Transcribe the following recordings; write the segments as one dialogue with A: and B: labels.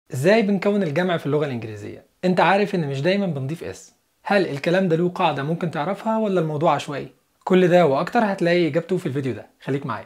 A: ازاي بنكون الجمع في اللغة الإنجليزية؟ أنت عارف إن مش دايما بنضيف اس هل الكلام ده له قاعدة ممكن تعرفها ولا الموضوع عشوائي؟ كل ده وأكتر هتلاقي إجابته في الفيديو ده خليك معايا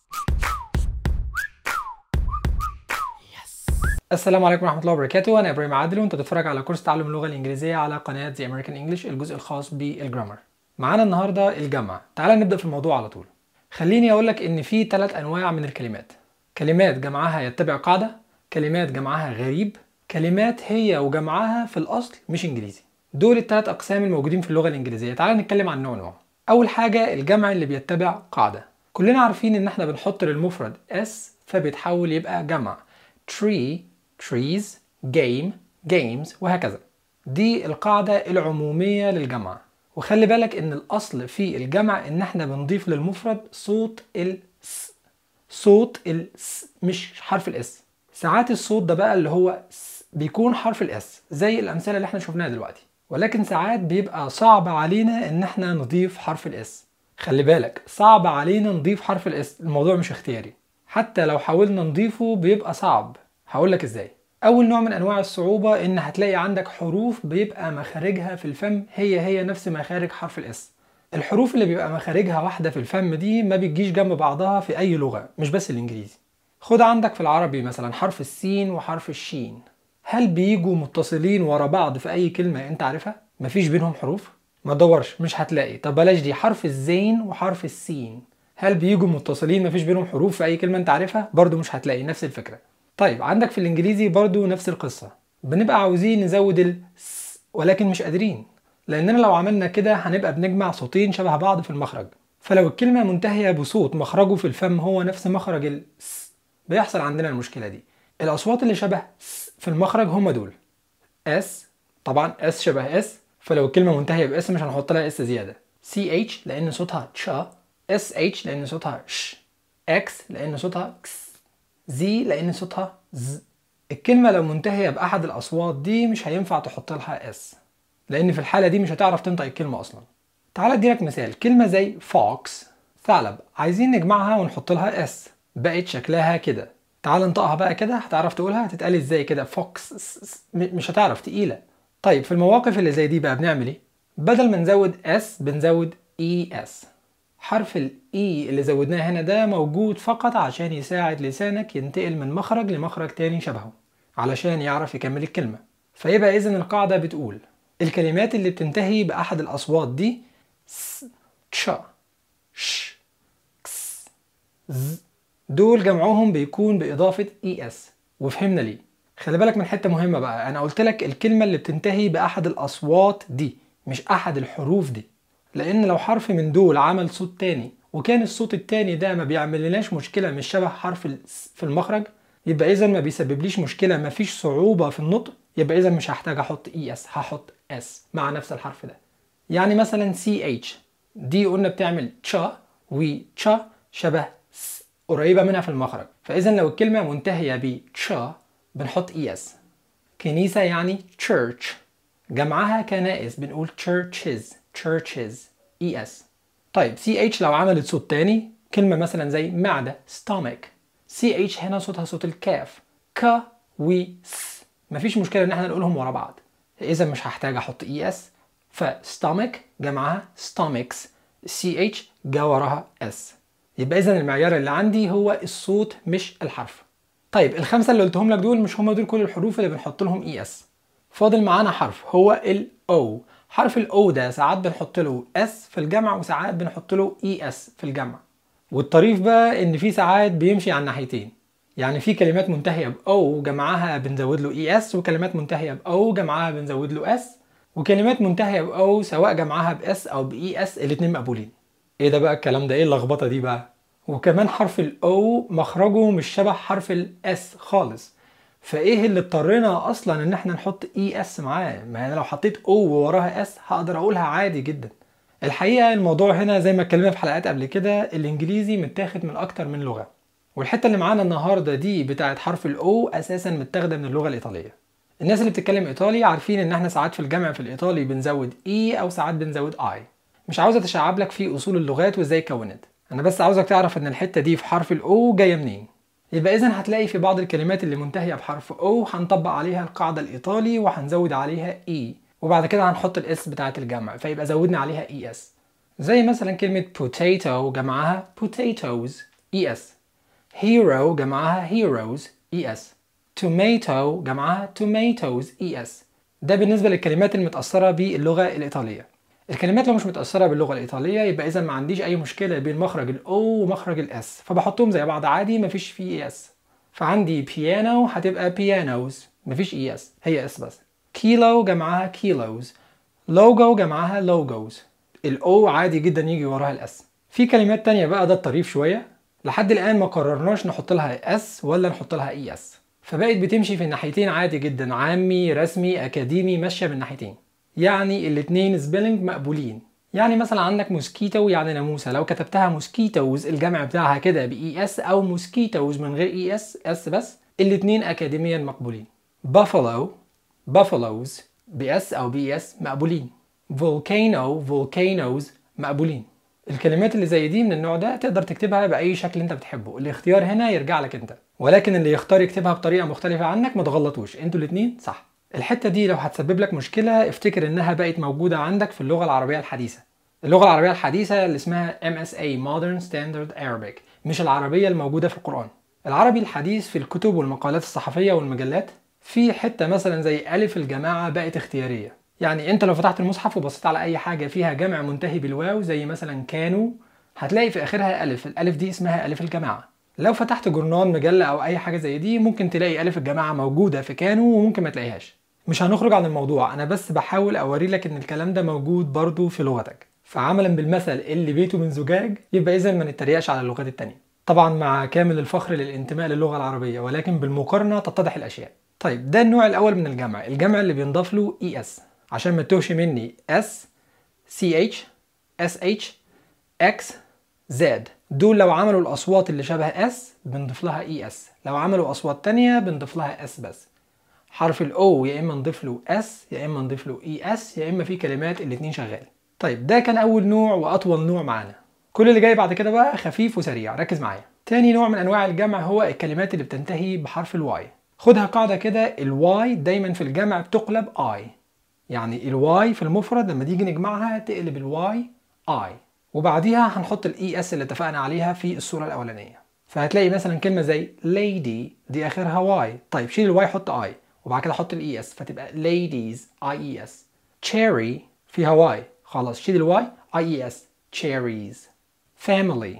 A: السلام عليكم ورحمة الله وبركاته أنا إبراهيم عادل وأنت بتتفرج على كورس تعلم اللغة الإنجليزية على قناة The American English الجزء الخاص بالجرامر معانا النهاردة الجمع تعال نبدأ في الموضوع على طول خليني أقولك إن في ثلاث أنواع من الكلمات كلمات جمعها يتبع قاعدة كلمات جمعها غريب كلمات هي وجمعها في الأصل مش إنجليزي دول الثلاث أقسام الموجودين في اللغة الإنجليزية تعال نتكلم عن نوع نوع أول حاجة الجمع اللي بيتبع قاعدة كلنا عارفين إن إحنا بنحط للمفرد s فبيتحول يبقى جمع tree trees game games وهكذا دي القاعدة العمومية للجمع وخلي بالك ان الاصل في الجمع ان احنا بنضيف للمفرد صوت الس صوت الس مش حرف الاس ساعات الصوت ده بقى اللي هو س بيكون حرف الاس زي الامثله اللي احنا شفناها دلوقتي ولكن ساعات بيبقى صعب علينا ان احنا نضيف حرف الاس خلي بالك صعب علينا نضيف حرف الاس الموضوع مش اختياري حتى لو حاولنا نضيفه بيبقى صعب هقول لك ازاي اول نوع من انواع الصعوبه ان هتلاقي عندك حروف بيبقى مخارجها في الفم هي هي نفس مخارج حرف الاس الحروف اللي بيبقى مخارجها واحده في الفم دي ما بتجيش جنب بعضها في اي لغه مش بس الانجليزي خد عندك في العربي مثلا حرف السين وحرف الشين هل بيجوا متصلين ورا بعض في اي كلمه انت عارفها مفيش بينهم حروف ما تدورش مش هتلاقي طب بلاش دي حرف الزين وحرف السين هل بيجوا متصلين مفيش بينهم حروف في اي كلمه انت عارفها برضو مش هتلاقي نفس الفكره طيب عندك في الانجليزي برضو نفس القصة بنبقى عاوزين نزود ال س ولكن مش قادرين لاننا لو عملنا كده هنبقى بنجمع صوتين شبه بعض في المخرج فلو الكلمة منتهية بصوت مخرجه في الفم هو نفس مخرج ال س بيحصل عندنا المشكلة دي الاصوات اللي شبه س في المخرج هم دول اس طبعا اس شبه اس فلو الكلمة منتهية باس مش هنحط لها اس زيادة سي اتش لان صوتها تشا اس اتش لان صوتها ش اكس لان صوتها كس زي لان صوتها ز الكلمه لو منتهيه باحد الاصوات دي مش هينفع تحط لها اس لان في الحاله دي مش هتعرف تنطق الكلمه اصلا تعال اديلك مثال كلمه زي فوكس ثعلب عايزين نجمعها ونحط لها اس بقت شكلها كده تعال انطقها بقى كده هتعرف تقولها هتتقال ازاي كده فوكس مش هتعرف تقيله طيب في المواقف اللي زي دي بقى بنعمل ايه بدل ما نزود اس بنزود اي اس حرف الاي اللي زودناه هنا ده موجود فقط عشان يساعد لسانك ينتقل من مخرج لمخرج تاني شبهه علشان يعرف يكمل الكلمة فيبقى إذن القاعدة بتقول الكلمات اللي بتنتهي بأحد الأصوات دي س تشا ش كس ز دول جمعهم بيكون بإضافة اي اس وفهمنا ليه خلي بالك من حتة مهمة بقى أنا قلت لك الكلمة اللي بتنتهي بأحد الأصوات دي مش أحد الحروف دي لان لو حرف من دول عمل صوت تاني وكان الصوت التاني ده ما بيعملناش مشكله مش شبه حرف في المخرج يبقى اذا ما بيسببليش مشكله ما فيش صعوبه في النطق يبقى اذا مش هحتاج احط اي اس هحط اس مع نفس الحرف ده يعني مثلا سي اتش دي قلنا بتعمل تشا وتشا شبه س قريبه منها في المخرج فاذا لو الكلمه منتهيه ب تشا بنحط اي اس كنيسه يعني church جمعها كنائس بنقول churches churches es طيب ch لو عملت صوت تاني كلمة مثلا زي معدة stomach ch هنا صوتها صوت الكاف ك و س مفيش مشكلة ان احنا نقولهم ورا بعض اذا مش هحتاج احط es ف stomach جمعها stomachs ch جا وراها s يبقى اذا المعيار اللي عندي هو الصوت مش الحرف طيب الخمسة اللي قلتهم لك دول مش هم دول كل الحروف اللي بنحط لهم es فاضل معانا حرف هو ال o حرف الاو ده ساعات بنحط له اس في الجمع وساعات بنحط له اي اس في الجمع والطريف بقى ان في ساعات بيمشي على الناحيتين يعني في كلمات منتهيه باو جمعها بنزود له اي اس وكلمات منتهيه باو جمعها بنزود له اس وكلمات منتهيه باو سواء جمعها باس او باي اس الاتنين مقبولين ايه ده بقى الكلام ده ايه اللخبطه دي بقى وكمان حرف الاو مخرجه مش شبه حرف الاس خالص فايه اللي اضطرينا اصلا ان احنا نحط اي اس معاه ما انا لو حطيت او ووراها اس هقدر اقولها عادي جدا الحقيقه الموضوع هنا زي ما اتكلمنا في حلقات قبل كده الانجليزي متاخد من اكتر من لغه والحته اللي معانا النهارده دي بتاعه حرف الاو اساسا متاخده من اللغه الايطاليه الناس اللي بتتكلم ايطالي عارفين ان احنا ساعات في الجامع في الايطالي بنزود اي او ساعات بنزود اي مش عاوز اتشعب لك في اصول اللغات وازاي كونت انا بس عاوزك تعرف ان الحته دي في حرف الاو جايه منين يبقى اذا هتلاقي في بعض الكلمات اللي منتهيه بحرف او هنطبق عليها القاعده الايطالي وهنزود عليها اي وبعد كده هنحط الاس بتاعه الجمع فيبقى زودنا عليها اي اس زي مثلا كلمه potato جمعها potatoes اي اس hero جمعها heroes اي اس tomato جمعها tomatoes اي اس ده بالنسبه للكلمات المتاثره باللغه الايطاليه الكلمات لو مش متأثرة باللغة الإيطالية يبقى إذا ما عنديش أي مشكلة بين مخرج الأو ومخرج الأس فبحطهم زي بعض عادي مفيش فيه اس فعندي بيانو هتبقى بيانوز مفيش اي اس هي اس بس كيلو جمعها كيلوز لوجو جمعها لوجوز الاو عادي جدا يجي وراها الاس في كلمات تانية بقى ده الطريف شوية لحد الآن ما قررناش نحط لها اس ولا نحط لها اي اس فبقت بتمشي في الناحيتين عادي جدا عامي رسمي أكاديمي ماشية بالناحيتين يعني الاتنين سبيلنج مقبولين يعني مثلا عندك موسكيتو يعني ناموسه لو كتبتها موسكيتوز الجمع بتاعها كده باي اس او موسكيتوز من غير اي اس اس بس الاتنين اكاديميا مقبولين بافالو بافالوز باس او بي اس مقبولين فولكانو فولكانوز مقبولين الكلمات اللي زي دي من النوع ده تقدر تكتبها باي شكل انت بتحبه الاختيار هنا يرجع لك انت ولكن اللي يختار يكتبها بطريقه مختلفه عنك ما تغلطوش انتوا الاتنين صح الحته دي لو هتسبب لك مشكله افتكر انها بقت موجوده عندك في اللغه العربيه الحديثه اللغه العربيه الحديثه اللي اسمها MSA Modern Standard Arabic مش العربيه الموجوده في القران العربي الحديث في الكتب والمقالات الصحفيه والمجلات في حته مثلا زي الف الجماعه بقت اختياريه يعني انت لو فتحت المصحف وبصيت على اي حاجه فيها جمع منتهي بالواو زي مثلا كانوا هتلاقي في اخرها الف الالف دي اسمها الف الجماعه لو فتحت جورنال مجله او اي حاجه زي دي ممكن تلاقي الف الجماعه موجوده في كانوا وممكن ما تلاقيهاش مش هنخرج عن الموضوع انا بس بحاول اوري لك ان الكلام ده موجود برضو في لغتك فعملا بالمثل اللي بيته من زجاج يبقى اذا ما نتريقش على اللغات التانية طبعا مع كامل الفخر للانتماء للغه العربيه ولكن بالمقارنه تتضح الاشياء طيب ده النوع الاول من الجمع الجمع اللي بينضاف له اي اس عشان ما تتوهش مني اس سي اتش اس اتش اكس زد دول لو عملوا الاصوات اللي شبه اس بنضيف لها اي اس لو عملوا اصوات تانية بنضيف لها اس بس حرف الاو يا اما نضيف له اس يا اما نضيف له اي اس يا اما في كلمات الاتنين شغال طيب ده كان اول نوع واطول نوع معانا كل اللي جاي بعد كده بقى خفيف وسريع ركز معايا تاني نوع من انواع الجمع هو الكلمات اللي بتنتهي بحرف الواي خدها قاعده كده الواي دايما في الجمع بتقلب اي يعني الواي في المفرد لما تيجي نجمعها تقلب الواي اي وبعديها هنحط الاي اس اللي اتفقنا عليها في الصوره الاولانيه فهتلاقي مثلا كلمه زي lady دي اخرها واي طيب شيل الواي حط اي وبعد كده احط الاي اس فتبقى ladies اي اي اس cherry فيها واي خلاص شيل الواي اي اي اس cherries family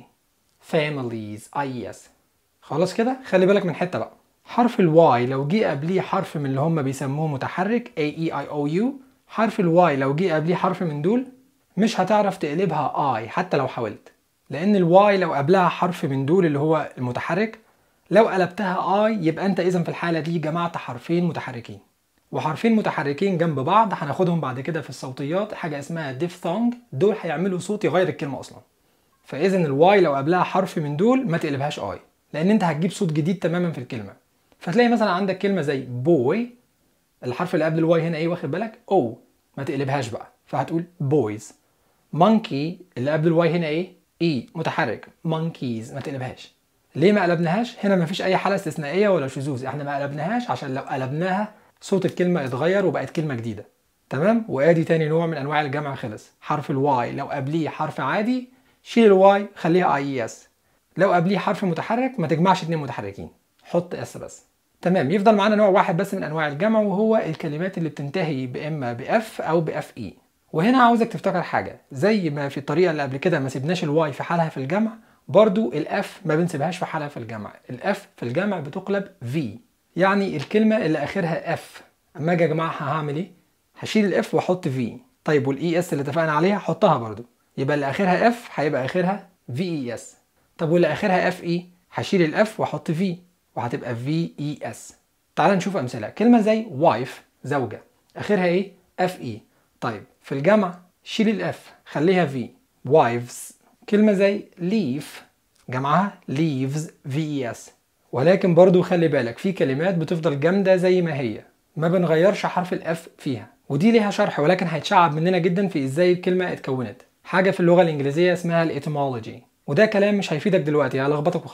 A: families اي اي اس خلاص كده خلي بالك من حته بقى حرف الواي لو جه قبليه حرف من اللي هم بيسموه متحرك A E I O U حرف الواي لو جه قبليه حرف من دول مش هتعرف تقلبها I حتى لو حاولت لان الواي لو قبلها حرف من دول اللي هو المتحرك لو قلبتها اي يبقى انت اذا في الحاله دي جمعت حرفين متحركين وحرفين متحركين جنب بعض هناخدهم بعد كده في الصوتيات حاجه اسمها ديفثونج دول هيعملوا صوت يغير الكلمه اصلا فاذا الواي لو قبلها حرف من دول ما تقلبهاش اي لان انت هتجيب صوت جديد تماما في الكلمه فتلاقي مثلا عندك كلمه زي بوي الحرف اللي قبل الواي هنا ايه واخد بالك او ما تقلبهاش بقى فهتقول بويز مونكي اللي قبل الواي هنا ايه اي متحرك مونكيز ما تقلبهاش ليه ما قلبناهاش هنا ما فيش اي حاله استثنائيه ولا شذوذ احنا ما قلبناهاش عشان لو قلبناها صوت الكلمه اتغير وبقت كلمه جديده تمام وادي تاني نوع من انواع الجمع خلص حرف الواي لو قبليه حرف عادي شيل الواي خليها اي اس لو قبليه حرف متحرك ما تجمعش اتنين متحركين حط اس بس تمام يفضل معانا نوع واحد بس من انواع الجمع وهو الكلمات اللي بتنتهي باما باف او باف اي وهنا عاوزك تفتكر حاجه زي ما في الطريقه اللي قبل كده ما سيبناش الواي في حالها في الجمع برضو الاف ما بنسيبهاش في حالها في الجمع الاف في الجمع بتقلب في يعني الكلمه اللي اخرها اف اما اجي اجمعها هعمل ايه هشيل الاف واحط في طيب والاي اس اللي اتفقنا عليها حطها برضو يبقى اللي اخرها اف هيبقى اخرها في اي اس طب واللي اخرها اف اي هشيل الاف واحط في وهتبقى في اي اس تعال نشوف امثله كلمه زي وايف زوجه اخرها ايه اف اي طيب في الجمع شيل الاف خليها في wives كلمة زي leaf جمعها leaves v e s ولكن برضو خلي بالك في كلمات بتفضل جامدة زي ما هي ما بنغيرش حرف الاف فيها ودي ليها شرح ولكن هيتشعب مننا جدا في ازاي الكلمة اتكونت حاجة في اللغة الانجليزية اسمها الاتمولوجي وده كلام مش هيفيدك دلوقتي هلخبطك وخلاص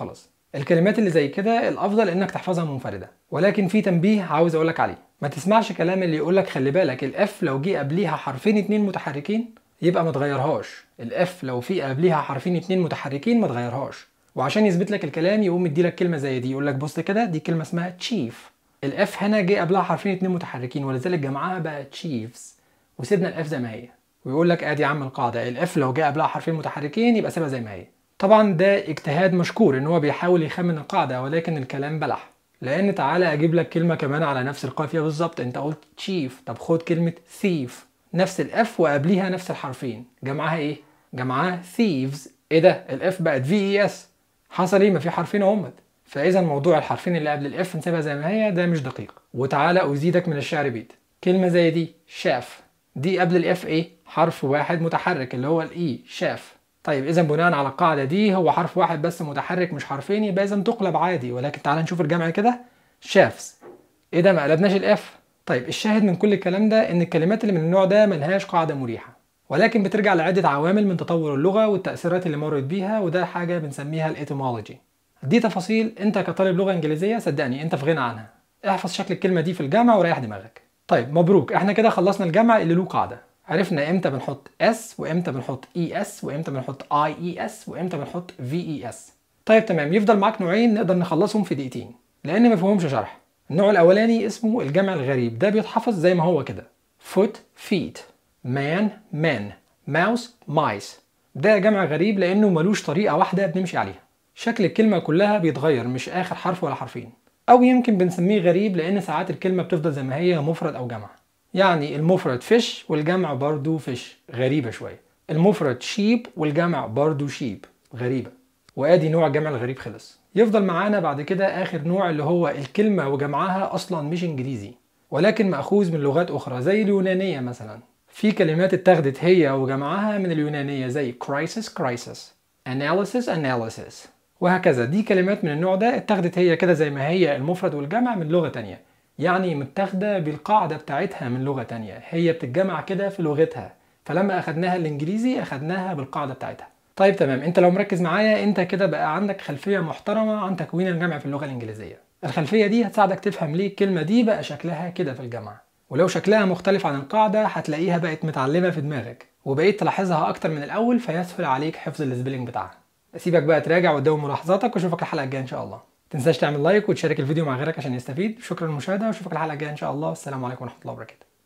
A: الكلمات اللي زي كده الافضل انك تحفظها منفرده ولكن في تنبيه عاوز اقولك عليه ما تسمعش كلام اللي يقولك خلي بالك الاف لو جه قبليها حرفين اتنين متحركين يبقى ما تغيرهاش الاف لو في قبليها حرفين اتنين متحركين ما تغيرهاش وعشان يثبت لك الكلام يقوم يديلك كلمه زي دي يقول لك بص كده دي كلمه اسمها تشيف الاف هنا جه قبلها حرفين اتنين متحركين ولذلك جمعها بقى تشيفز وسيبنا الاف زي ما هي ويقول لك ادي يا عم القاعده الاف لو جه قبلها حرفين متحركين يبقى سيبها زي ما هي طبعا ده اجتهاد مشكور ان هو بيحاول يخمن القاعده ولكن الكلام بلح لان تعالى اجيب لك كلمه كمان على نفس القافيه بالظبط انت قلت تشيف طب خد كلمه ثيف نفس الاف وقبليها نفس الحرفين جمعها ايه جمعها thieves ايه ده الاف بقت في اي اس حصل ايه ما في حرفين اهمت فاذا موضوع الحرفين اللي قبل الاف نسيبها زي ما هي ده مش دقيق وتعالى ازيدك من الشعر بيت كلمه زي دي شاف دي قبل الاف ايه حرف واحد متحرك اللي هو الاي شاف طيب اذا بناء على القاعده دي هو حرف واحد بس متحرك مش حرفين يبقى اذا تقلب عادي ولكن تعالى نشوف الجمع كده شافز ايه ده ما قلبناش الاف طيب الشاهد من كل الكلام ده ان الكلمات اللي من النوع ده ملهاش قاعده مريحه ولكن بترجع لعده عوامل من تطور اللغه والتاثيرات اللي مرت بيها وده حاجه بنسميها الاتيمولوجي دي تفاصيل انت كطالب لغه انجليزيه صدقني انت في غنى عنها احفظ شكل الكلمه دي في الجامعه وريح دماغك طيب مبروك احنا كده خلصنا الجمع اللي له قاعده عرفنا امتى بنحط اس وامتى بنحط اي اس وامتى بنحط اي اي اس وامتى بنحط في اي اس طيب تمام يفضل معاك نوعين نقدر نخلصهم في دقيقتين لان ما فيهمش شرح النوع الاولاني اسمه الجمع الغريب ده بيتحفظ زي ما هو كده foot feet man men mouse mice ده جمع غريب لانه ملوش طريقه واحده بنمشي عليها شكل الكلمه كلها بيتغير مش اخر حرف ولا حرفين او يمكن بنسميه غريب لان ساعات الكلمه بتفضل زي ما هي مفرد او جمع يعني المفرد فيش والجمع برضو فيش غريبة شوية المفرد شيب والجمع برضو شيب غريبة وادي نوع الجمع الغريب خلص يفضل معانا بعد كده اخر نوع اللي هو الكلمة وجمعها اصلا مش انجليزي ولكن مأخوذ من لغات اخرى زي اليونانية مثلا في كلمات اتاخدت هي وجمعها من اليونانية زي crisis crisis analysis analysis وهكذا دي كلمات من النوع ده اتاخدت هي كده زي ما هي المفرد والجمع من لغة تانية يعني متاخدة بالقاعدة بتاعتها من لغة تانية هي بتتجمع كده في لغتها فلما أخدناها الإنجليزي أخدناها بالقاعدة بتاعتها طيب تمام انت لو مركز معايا انت كده بقى عندك خلفية محترمة عن تكوين الجمع في اللغة الإنجليزية الخلفية دي هتساعدك تفهم ليه الكلمة دي بقى شكلها كده في الجمع ولو شكلها مختلف عن القاعدة هتلاقيها بقت متعلمة في دماغك وبقيت تلاحظها أكتر من الأول فيسهل عليك حفظ السبيلنج بتاعها أسيبك بقى تراجع وتدون ملاحظاتك وأشوفك الحلقة الجاية إن شاء الله تنساش تعمل لايك وتشارك الفيديو مع غيرك عشان يستفيد شكرا للمشاهده واشوفك الحلقه الجايه ان شاء الله والسلام عليكم ورحمه الله وبركاته